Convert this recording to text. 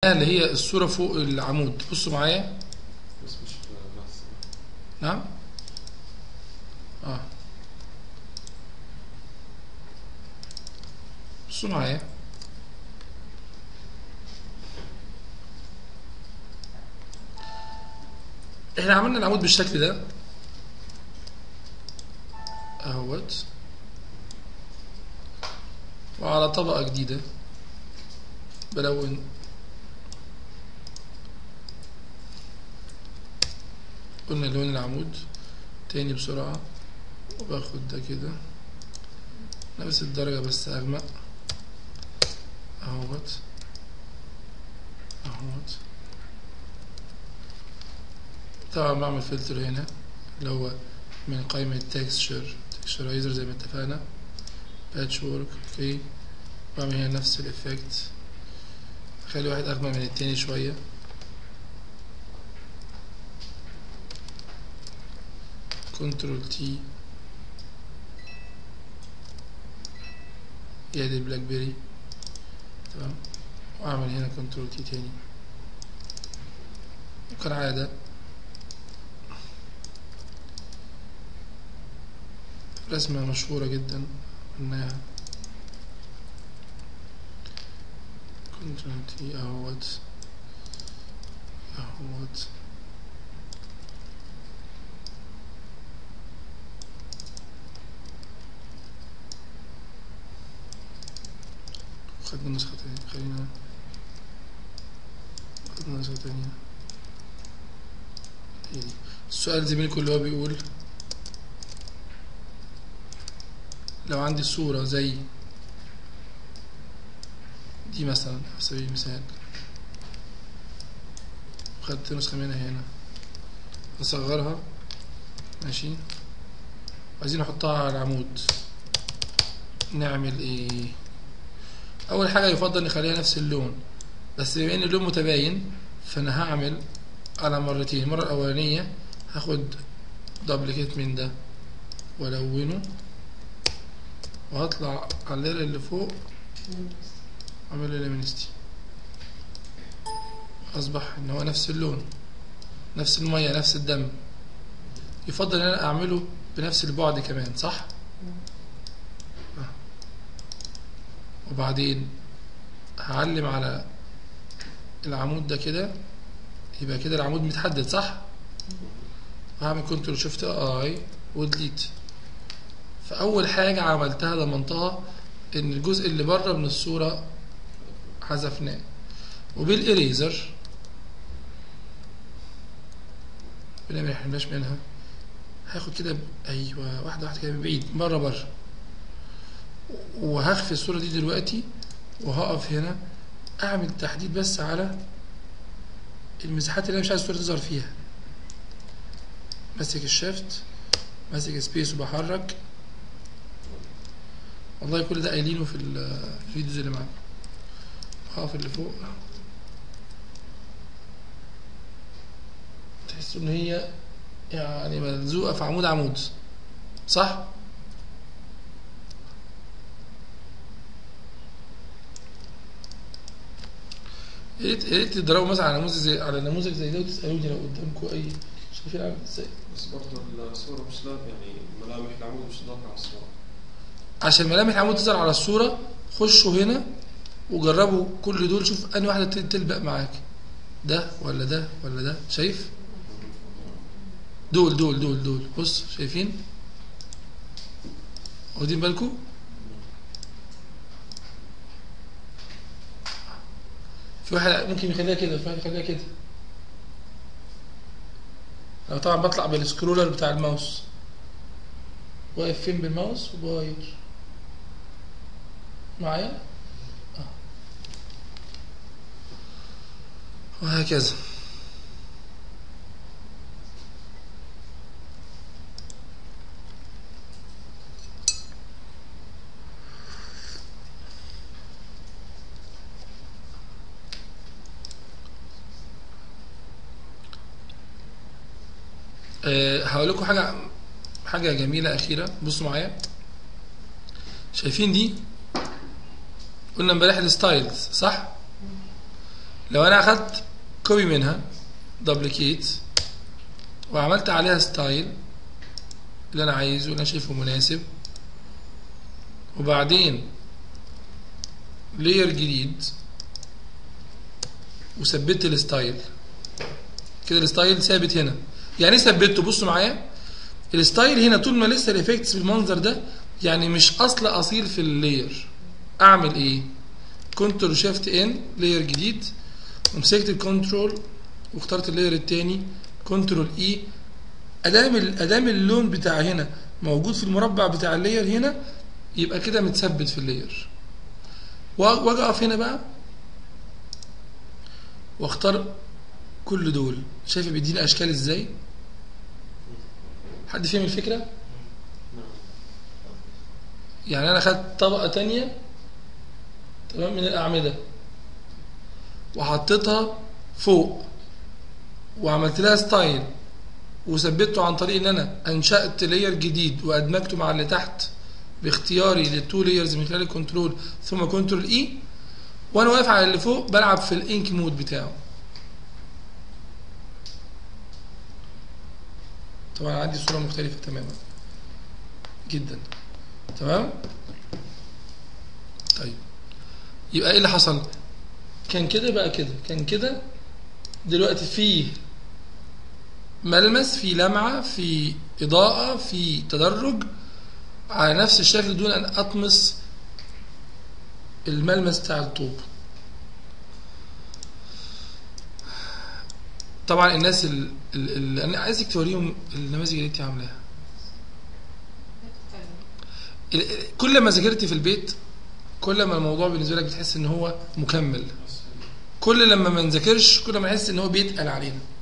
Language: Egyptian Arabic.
عملناها اللي هي الصورة فوق العمود بصوا معايا بس مش بس نعم اه بصوا معايا احنا عملنا العمود بالشكل ده اهوت وعلى طبقة جديدة بلون قلنا لون العمود تاني بسرعة وباخد ده كده نفس الدرجة بس أغمق أهوت أهوت طبعا بعمل فلتر هنا اللي هو من قائمة تكستشر تكستشرايزر زي ما اتفقنا باتش وورك اوكي بعمل هنا نفس الافكت خلي واحد أغمق من التاني شوية كنترول تي يا دي البلاك بيري تمام واعمل هنا كنترول تي تاني وكالعادة رسمة مشهورة جدا قلناها كنترول تي اهوت اهوت خدنا نسخة تانية خلينا خدنا نسخة تانية هي دي. السؤال زميلكم اللي هو بيقول لو عندي صورة زي دي مثلا على سبيل المثال خدت نسخة منها هنا نصغرها ماشي عايزين نحطها على العمود نعمل ايه اول حاجه يفضل نخليها نفس اللون بس بما ان اللون متباين فانا هعمل على مرتين المره الاولانيه هاخد دبليكيت من ده والونه وهطلع على اللير اللي فوق اعمل له ليمنستي اصبح ان هو نفس اللون نفس الميه نفس الدم يفضل ان انا اعمله بنفس البعد كمان صح وبعدين هعلم على العمود ده كده يبقى كده العمود متحدد صح هعمل كنترول شيفت اي وديليت فاول حاجه عملتها ضمنتها ان الجزء اللي بره من الصوره حذفناه وبالاريزر ربنا ما يحرمناش منها هاخد كده ب- ايوه واحده واحده كده من بعيد بره بره وهخفي الصورة دي دلوقتي وهقف هنا اعمل تحديد بس على المساحات اللي انا مش عايز الصورة تظهر فيها ماسك الشيفت ماسك سبيس وبحرك والله كل ده قايلينه في ال- الفيديوز اللي معانا هقف اللي فوق تحس ان هي يعني ملزوقة في عمود عمود صح؟ يا ريت يا ريت تضربوا مثلا على نموذج زي على نموذج زي ده وتسالوني لو قدامكم اي شايفين عامل ازاي بس برضه الصورة مش لاقي يعني ملامح العمود مش لاقي على الصورة عشان ملامح العمود تظهر على الصوره خشوا هنا وجربوا كل دول شوف انهي واحده تل- تلبق معاك ده ولا ده ولا ده شايف دول دول دول دول بص شايفين واخدين بالكم في واحد ممكن يخليها كده في واحد يخليها كده انا طبعا بطلع بالسكرولر بتاع الماوس واقف فين بالماوس وبغير معايا آه. وهكذا أه هقول لكم حاجه حاجه جميله اخيره بصوا معايا شايفين دي قلنا امبارح الستايلز صح لو انا اخدت كوبي منها دبليكيت وعملت عليها ستايل اللي انا عايزه اللي انا شايفه مناسب وبعدين لير جديد وثبت الستايل كده الستايل ثابت هنا يعني ايه ثبته بصوا معايا الستايل هنا طول ما لسه الايفكتس بالمنظر ده يعني مش اصل اصيل في اللاير اعمل ايه كنترول شيفت ان لاير جديد ومسكت الكنترول واخترت اللاير التاني كنترول اي ادام ادام اللون بتاع هنا موجود في المربع بتاع اللاير هنا يبقى كده متثبت في اللاير واجي اقف هنا بقى واختار كل دول شايف بيديني اشكال ازاي حد فاهم الفكره يعني انا خدت طبقه تانية تمام من الاعمده وحطيتها فوق وعملت لها ستايل وثبته عن طريق ان انا انشات لاير جديد وادمجته مع اللي تحت باختياري للتو لايرز من خلال الكنترول ثم كنترول اي وانا واقف على اللي فوق بلعب في الانك مود بتاعه طبعا عندي صوره مختلفه تماما جدا تمام طيب يبقى ايه اللي حصل كان كده بقى كده كان كده دلوقتي فيه ملمس في لمعه في اضاءه في تدرج على نفس الشكل دون ان اطمس الملمس بتاع الطوب طبعا الناس اللي انا عايزك توريهم النماذج اللي انت عاملاها ال- كل ما ذاكرتي في البيت كل ما الموضوع بالنسبه لك بتحس ان هو مكمل كل لما ما نذاكرش كل ما نحس ان هو بيتقل علينا